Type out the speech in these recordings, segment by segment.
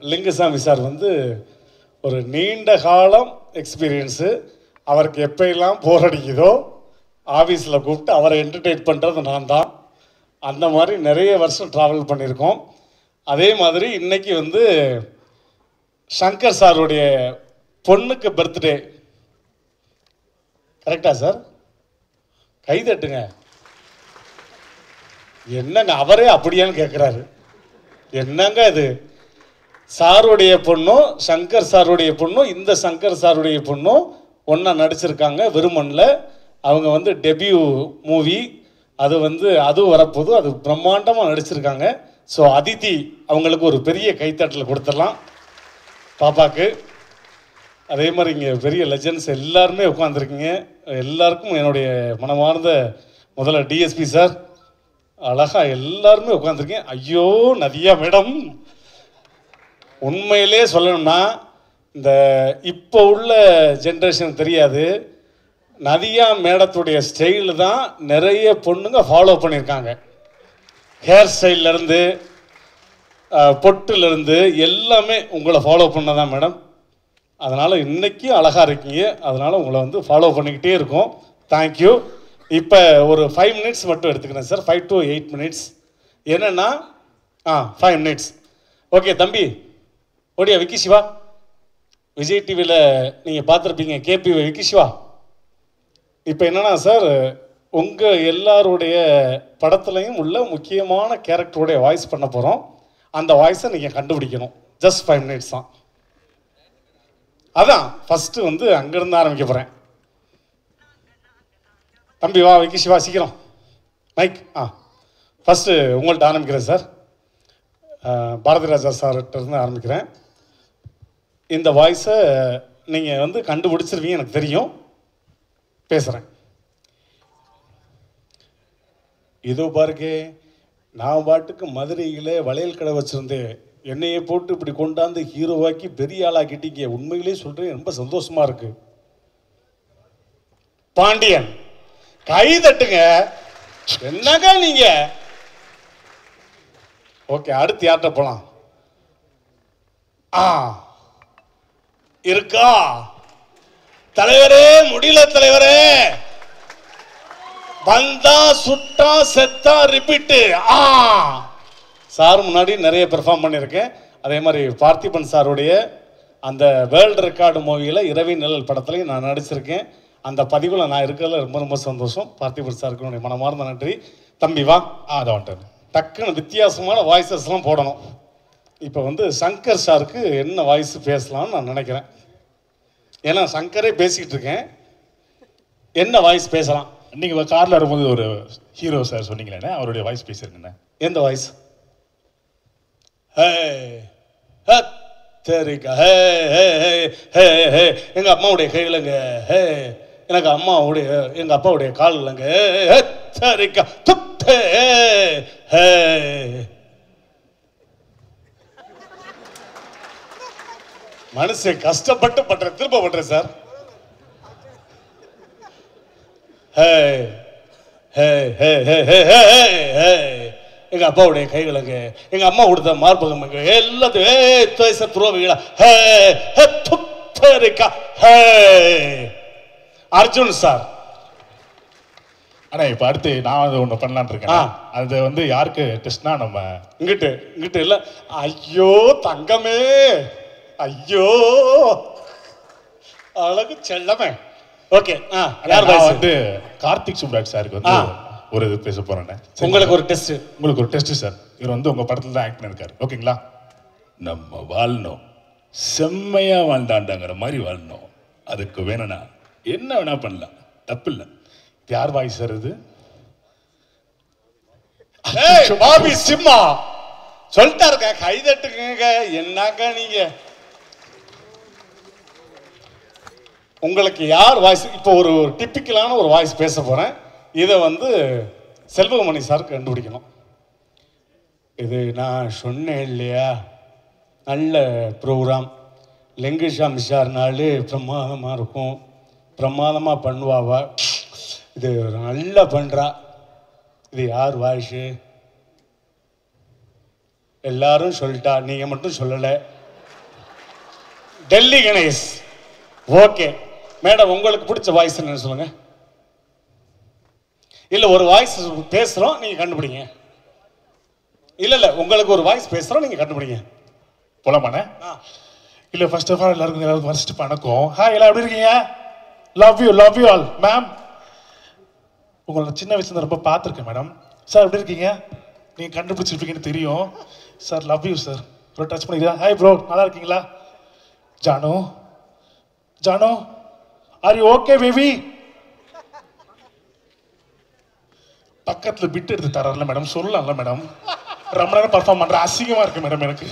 Lingusamy sir வந்து ஒரு நீண்ட காலம் எக்ஸ்பீரியன்ஸு அவருக்கு எப்பயெல்லாம் போர் அடிக்குதோ ஆஃபீஸில் கூப்பிட்டு அவரை என்டர்டெயின் பண்ணுறது நான் தான் அந்த மாதிரி நிறைய வருஷம் ட்ராவல் பண்ணியிருக்கோம் அதே மாதிரி இன்னைக்கு வந்து சங்கர் சாருடைய பொண்ணுக்கு பர்த்டே கரெக்டா சார் கை தட்டுங்க என்னங்க அவரே அப்படியான்னு கேட்குறாரு என்னங்க இது சாருடைய பொண்ணும் சங்கர் சாருடைய பொண்ணும் இந்த சங்கர் சாருடைய பொண்ணும் ஒன்றா நடிச்சிருக்காங்க விருமனில் அவங்க வந்து டெபியூ மூவி அது வந்து அதுவும் வரப்போகுது அது பிரம்மாண்டமாக நடிச்சிருக்காங்க ஸோ அதிதி அவங்களுக்கு ஒரு பெரிய கைத்தட்டல் கொடுத்துடலாம் பாப்பாக்கு அதே மாதிரி இங்கே பெரிய லெஜண்ட்ஸ் எல்லாருமே உட்காந்துருக்கீங்க எல்லாருக்கும் என்னுடைய மனமார்ந்த முதல்ல டிஎஸ்பி சார் அழகா எல்லாருமே உட்காந்துருக்கீங்க ஐயோ நதியா மேடம் உண்மையிலே சொல்லணும்னா இந்த இப்போ உள்ள ஜென்ரேஷன் தெரியாது நதியா மேடத்துடைய ஸ்டைல் தான் நிறைய பொண்ணுங்க ஃபாலோ பண்ணியிருக்காங்க ஹேர் ஸ்டைல்லேருந்து பொட்டுலேருந்து எல்லாமே உங்களை ஃபாலோ பண்ணதான் மேடம் அதனால் இன்னைக்கும் அழகாக இருக்கீங்க அதனால் உங்களை வந்து ஃபாலோ பண்ணிக்கிட்டே இருக்கோம் தேங்க்யூ இப்போ ஒரு ஃபைவ் மினிட்ஸ் மட்டும் எடுத்துக்கிறேன் sir five to eight minutes என்னென்னா ஆ ஃபைவ் மினிட்ஸ் ஓகே தம்பி ஓடியா விக்கி சிவா விஜய் டிவியில் நீங்கள் பார்த்துருப்பீங்க கேபி விக்கி சிவா இப்போ என்னன்னா சார் உங்கள் எல்லாருடைய படத்துலையும் உள்ள முக்கியமான கேரக்டருடைய வாய்ஸ் பண்ண போகிறோம் அந்த வாய்ஸை நீங்கள் கண்டுபிடிக்கணும் ஜஸ்ட் ஃபைவ் மினிட்ஸ் தான் அதான் ஃபஸ்ட்டு வந்து அங்கேருந்து ஆரம்பிக்க போகிறேன் தம்பி வா விக்கி சிவா சீக்கிரம் மைக் ஆ ஃபஸ்ட்டு உங்கள்கிட்ட ஆரம்பிக்கிறேன் சார் அஹ், பாரதி ராஜா சார்கிட்ட இருந்து ஆரம்பிக்கிறேன் இந்த வாய்ஸை நீங்கள் வந்து கண்டுபிடிச்சிருவீங்க எனக்கு தெரியும் பேசுகிறேன் இதோ பாருங்க நான் பாட்டுக்கு மதுரையில் வளையல் கடை வச்சுருந்தேன் என்னையை போட்டு இப்படி கொண்டாந்து ஹீரோவாக்கி பெரிய ஆளாக்கிட்டீங்க உண்மையிலே சொல்கிறேன் ரொம்ப சந்தோஷமா இருக்கு பாண்டியன் கை தட்டுங்க என்னங்க நீங்க ஓகே அடுத்து யார்கிட்ட போலாம் ஆ இருக்கா தலைவரே முடியல தலைவரே வந்தா சுட்டா செத்தா ரிப்பீட்டு ஆ சார் முன்னாடி நிறைய பெர்ஃபார்ம் பண்ணியிருக்கேன் அதே மாதிரி பார்த்திபன் சாருடைய அந்த வேர்ல்டு ரெக்கார்டு மூவியில் இரவி நிழல் படத்துலையும் நான் நடிச்சிருக்கேன் அந்த பதிவில் நான் இருக்கிறதுல ரொம்ப ரொம்ப சந்தோஷம் பார்த்திபன் சாருக்கு என்னுடைய மனமார்ந்த நன்றி தம்பி வா ஆ அதை வந்துட்டேன் டக்குன்னு வித்தியாசமான வாய்ஸஸ்லாம் போடணும் இப்போ வந்து சங்கர் சாருக்கு என்ன வாய்ஸ் பேசலாம்னு நான் நினைக்கிறேன் ஏன்னா சங்கரே பேசிக்கிட்டு இருக்கேன் என்ன வாய்ஸ் பேசலாம் நீங்கள் காரில் வரும்போது ஒரு ஹீரோ சார் சொன்னீங்களே அவருடைய வாய்ஸ் பேசிருங்கண்ணே எந்த வாய்ஸ் ஹே ஹே சரிக்கா ஹே ஹே ஹே ஹே ஹே எங்கள் அம்மாவுடைய கையிலங்க ஹே எனக்கு அம்மாவுடைய எங்கள் அப்பாவுடைய கால் இல்லைங்க ஹே ஹே சரிக்கா துப் ஹே ஹே மனுஷன் கஷ்டப்பட்டு பண்றேன் திரும்ப பண்றேன் சார் ஹே ஹே ஹே ஹே ஹே ஹே ஹே ஹே எங்க அப்பாவுடைய கைகளுங்க எங்க அம்மா கொடுத்த மார்பகமுங்க எல்லாத்தையும் ஏ துவைச துரோவிகளா ஹே ஹே துப்பரிக்கா ஹே அர்ஜுன் சார் அண்ணா இப்போ அடுத்து நான் அது ஒன்று பண்ணலான்னு ஆ. இருக்கேன் அது வந்து யாருக்கு டெஸ்ட்னா நம்ம இங்கிட்டு இங்கிட்டு இல்ல ஐயோ தங்கமே ஐயோ அழகு செல்லமே ஓகே ஆ யார் நான் வாய்ஸ் வந்து கார்த்திக் சுப்ராஜ் சாருக்கு வந்து ஆ. ஒரு இது பேச போறேன் உங்களுக்கு ஒரு டெஸ்ட் உங்களுக்கு ஒரு டெஸ்ட் சார் இவர் வந்து உங்க படத்துல தான் ஆக்ட் பண்ணிருக்காரு ஓகேங்களா நம்ம வாழணும் செம்மையா வாழ்ந்தாண்டாங்கிற மாதிரி வாழணும் அதுக்கு வேணும்னா என்ன வேணா பண்ணலாம் தப்பு இல்லை யார் வாய்ஸ் சார் இது ஏய் பாபி சிம்மா சொல்லிட்டாருங்க கை தட்டுங்க என்னங்க நீங்க உங்களுக்கு யார் வாய்ஸ் இப்போ ஒரு டிப்பிக்கலான ஒரு வாய்ஸ் பேச போறேன் இதை வந்து செல்வகமணி சார் கண்டுபிடிக்கணும் இது நான் சொன்னேன் இல்லையா நல்ல ப்ரோக்ராம் லிங்குஷாமி சார்னாலே பிரமாதமாக இருக்கும் பிரமாதமாக பண்ணுவாவா இது நல்லா பண்ணுறா இது யார் வாய்ஸு எல்லாரும் சொல்லிட்டா நீங்கள் மட்டும் சொல்லலை டெல்லி கணேஷ் ஓகே மேடம் உங்களுக்கு பிடிச்ச வாய்ஸ் என்னன்னு சொல்லுங்க இல்ல ஒரு வாய்ஸ் பேசுறோம் நீங்க கண்டுபிடிங்க இல்ல இல்ல உங்களுக்கு ஒரு வாய்ஸ் பேசுறோம் நீங்க கண்டுபிடிங்க போலாமாண்ணே ஆ. இல்ல ஃபர்ஸ்ட் ஆஃப் ஆல் எல்லாருக்கும் எல்லாரும் ஃபர்ஸ்ட் வணக்கம் ஹாய் எல்லாம் எப்படி இருக்கீங்க love you love you all ma'am உங்களை சின்ன வயசுல இருந்து ரொம்ப பார்த்துருக்கேன் மேடம் சார் எப்படி இருக்கீங்க நீங்க கண்டுபிடிச்சிருப்பீங்கன்னு தெரியும் sir love you sir bro touch பண்ணிக்கிறேன் ஹாய் ப்ரோ நல்லா இருக்கீங்களா Janu Janu are you okay baby பக்கத்துல பிட் எடுத்து தரல மேடம் சொல்லலாம்ல மேடம் ரொம்ப நேரம் பர்ஃபார்ம் பண்ற அசிங்கமா இருக்கு மேடம் எனக்கு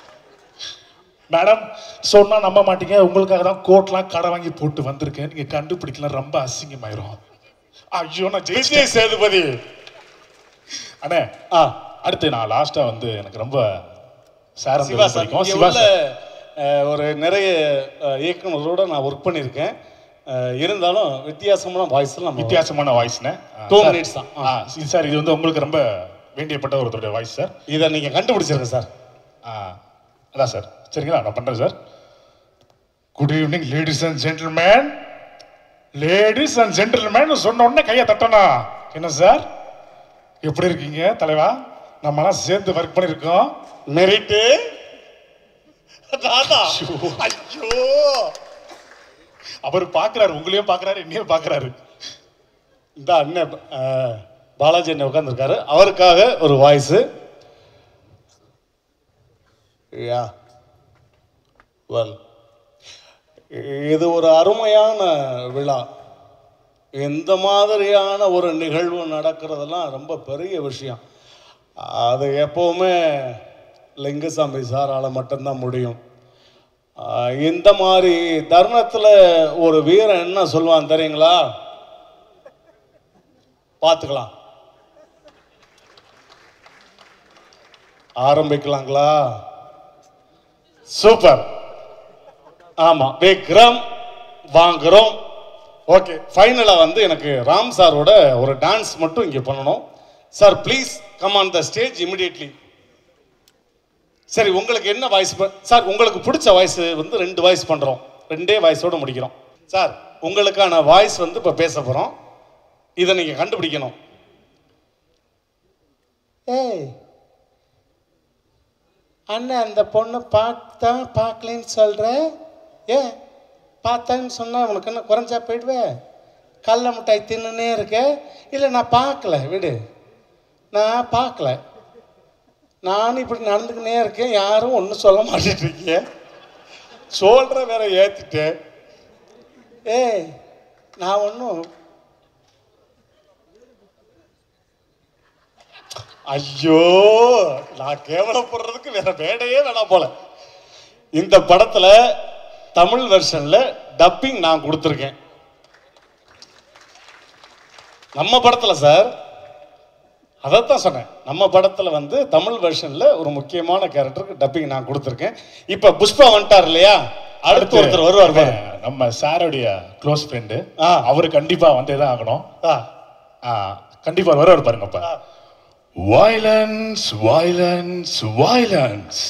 மேடம் சொன்னா நம்ப மாட்டீங்க உங்களுக்காக தான் கோட்லாம் கடை வாங்கி போட்டு வந்திருக்கேன் நீங்க கண்டுபிடிக்கலாம் ரொம்ப அசிங்கமாயிரும் ஐயோ நான் ஜெயிச்சிட்டேன் விஜய் சேதுபதி அண்ணே ஆ அடுத்து நான் லாஸ்டா வந்து எனக்கு ரொம்ப சார் சிவா வந்து சார் பிடிக்கும் இங்க சிவா உள்ள சார் அஹ், ஒரு நிறைய அஹ், இயக்குனரோட நான் ஒர்க் பண்ணியிருக்கேன் அஹ், இருந்தாலும் வித்தியாசமான வாய்ஸ்ல நம்ம வித்தியாசமான வாய்ஸ்ண்ணே Two minutes தான். ஆ இது சார் இது வந்து உங்களுக்கு ரொம்ப வேண்டியப்பட்ட ஒருத்தருடைய வாய்ஸ் சார் இதை நீங்க கண்டுபிடிச்சிருங்க சார் ஆ அதான் சார் சரிங்களா நான் பண்றேன் sir good evening ladies and gentlemen ladies and gentlemen சொன்ன உடனே கையை தட்டணும் என்ன சார் எப்படி இருக்கீங்க தலைவா நம்மலாம் சேர்ந்து ஒர்க் பண்ணியிருக்கோம் மெரிட்டு தாத்தா ஐயோ அவர் பார்க்கறாரு உங்களையும் பார்க்கறாரு என்னையும் பார்க்கறாரு இந்த அண்ணன் அஹ், பாலாஜி அண்ணன் உட்காந்துருக்காரு அவருக்காக ஒரு வாய்ஸு யா வெல் இது ஒரு அருமையான விழா இந்த மாதிரியான ஒரு நிகழ்வு நடக்கிறதெல்லாம் ரொம்ப பெரிய விஷயம் அது எப்போவுமே லிங்கசாமி சாரால் மட்டும்தான் முடியும் ஆஹ் இந்த மாதிரி தருணத்தில் ஒரு வீரன் என்ன சொல்லுவான் தெரியுங்களா பார்த்துக்கலாம் ஆரம்பிக்கலாங்களா சூப்பர் ஆமா விக்ரம் வாங்குறோம் ஓகே ஃபைனலாக வந்து எனக்கு ராம் சாரோட ஒரு டான்ஸ் மட்டும் இங்கே பண்ணணும் sir please come on the stage immediately சரி உங்களுக்கு என்ன வாய்ஸ் சார் உங்களுக்கு பிடிச்ச வாய்ஸ் வந்து ரெண்டு வாய்ஸ் பண்ணுறோம் ரெண்டே வாய்ஸோட முடிக்கிறோம் சார் உங்களுக்கான வாய்ஸ் வந்து இப்போ பேச போகிறோம் இதை நீங்கள் கண்டுபிடிக்கணும் ஏய் அண்ணன் அந்த பொண்ணு பார்த்தா பார்க்கலன்னு சொல்கிற ஏ பார்த்தேன்னு சொன்னால் உனக்கு என்ன குறைஞ்சா போயிடுவே கடல மிட்டாய் தின்னுனே இருக்க இல்லை நான் பார்க்கல விடு நான் பார்க்கல நானும் இப்படி நடந்துக்கினே இருக்கேன் யாரும் ஒன்றும் சொல்ல மாட்டேட்டு இருக்கீங்க சொல்கிற வேற ஏற்றிட்டேன் ஏய் நான் ஒன்றும் ஐயோ நான் கேவலப்படுறதுக்கு வேற மேடையே வேணாம் போல இந்த படத்துல தமிழ் வெர்ஷன்ல டப்பிங் நான் கொடுத்துருக்கேன் நம்ம படத்துல சார் அதைத்தான் சொன்னேன் நம்ம படத்துல வந்து தமிழ் வெர்ஷன்ல ஒரு முக்கியமான கேரக்டருக்கு டப்பிங் நான் கொடுத்துருக்கேன் இப்ப புஷ்பா வந்துட்டார் இல்லையா அடுத்து ஒருத்தர் வருவார் பாரு நம்ம சாருடைய க்ளோஸ் ஃப்ரெண்டு ஆ. அவர் கண்டிப்பா வந்தே தான் ஆகணும் ஆ, ஆ, கண்டிப்பா வருவார் பாருங்க அப்ப Violence, violence, violence.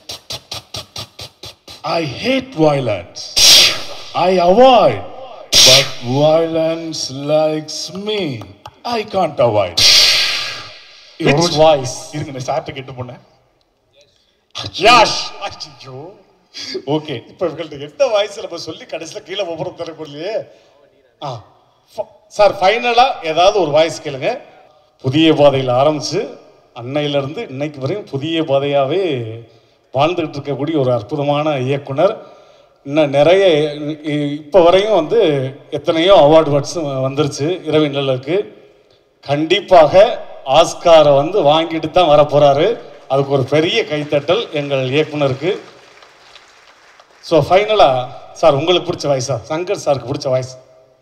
I hate violence. I avoid. But violence likes me. I can't avoid. Which voice? இருங்க நான் சார்ட்ட கேட்டு போனேன் யாஷ் ஐயோ ஓகே இப்போ இவங்கள்ட்ட எந்த வாய்ஸில் நம்ம சொல்லி கடைசியில் கீழே ஒவ்வொரு தரக்குள்ளேயே ஆ ஃப- சார் ஃபைனலாக ஏதாவது ஒரு வாய்ஸ் கேளுங்க புதிய பாதையில் ஆரம்பித்து அன்னையிலேருந்து இன்னைக்கு வரையும் புதிய பாதையாகவே வாழ்ந்துகிட்டு இருக்கக்கூடிய ஒரு அற்புதமான இயக்குனர் இன்னும் நிறைய இப்போ வரையும் வந்து எத்தனையோ அவார்டு வேர்ட்ஸ் வந்துருச்சு இரவின் நிழலுக்கு கண்டிப்பாக ஆஸ்காரை வந்து வாங்கிட்டு தான் வரப்போகிறாரு அதுக்கு ஒரு பெரிய கைத்தட்டல் எங்கள் இயக்குனருக்கு ஸோ ஃபைனலாக சார் உங்களுக்கு பிடிச்ச வாய்ஸா சங்கர் சாருக்கு பிடிச்ச வாய்ஸ்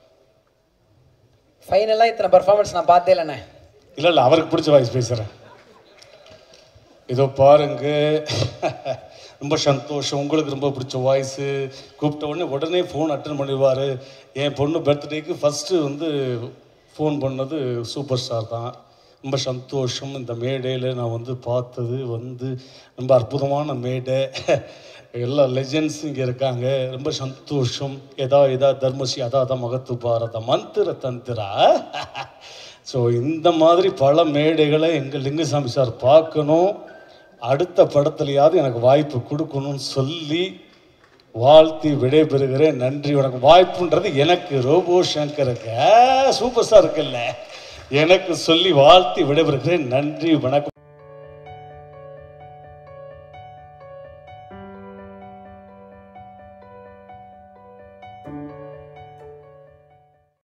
ஃபைனலாக இத்தனை பர்ஃபார்மன்ஸ் நான் பார்த்தே இல்லைண்ணே இல்லை இல்லை அவருக்கு பிடிச்ச வாய்ஸ் பேசுகிறேன் இதோ பாருங்க ரொம்ப சந்தோஷம் உங்களுக்கு ரொம்ப பிடிச்ச வாய்ஸு கூப்பிட்ட உடனே உடனே ஃபோன் அட்டன் பண்ணிடுவார் என் பொண்ணு பர்த்டேக்கு ஃபஸ்ட்டு வந்து ஃபோன் பண்ணது சூப்பர் ஸ்டார் தான் ரொம்ப சந்தோஷம் இந்த மேடையில் நான் வந்து பார்த்தது வந்து ரொம்ப அற்புதமான மேடை எல்லா லெஜெண்ட்ஸ் இங்கே இருக்காங்க ரொம்ப சந்தோஷம் எதா இதா தர்மசி அதா அதா மகத்து பாரத மந்திர தந்திரா ஸோ இந்த மாதிரி பல மேடைகளை எங்கள் லிங்குசாமி சார் பார்க்கணும் அடுத்த படத்துலையாவது எனக்கு வாய்ப்பு கொடுக்கணும்னு சொல்லி வாழ்த்தி விடைபெறுகிறேன் நன்றி வணக்கம் வாய்ப்புன்றது எனக்கு ரோபோ சங்கருக்கு ஆ, சூப்பர் ஸ்டார் இருக்குல்ல எனக்கு சொல்லி வாழ்த்தி விடைபெறுகிறேன் நன்றி வணக்கம்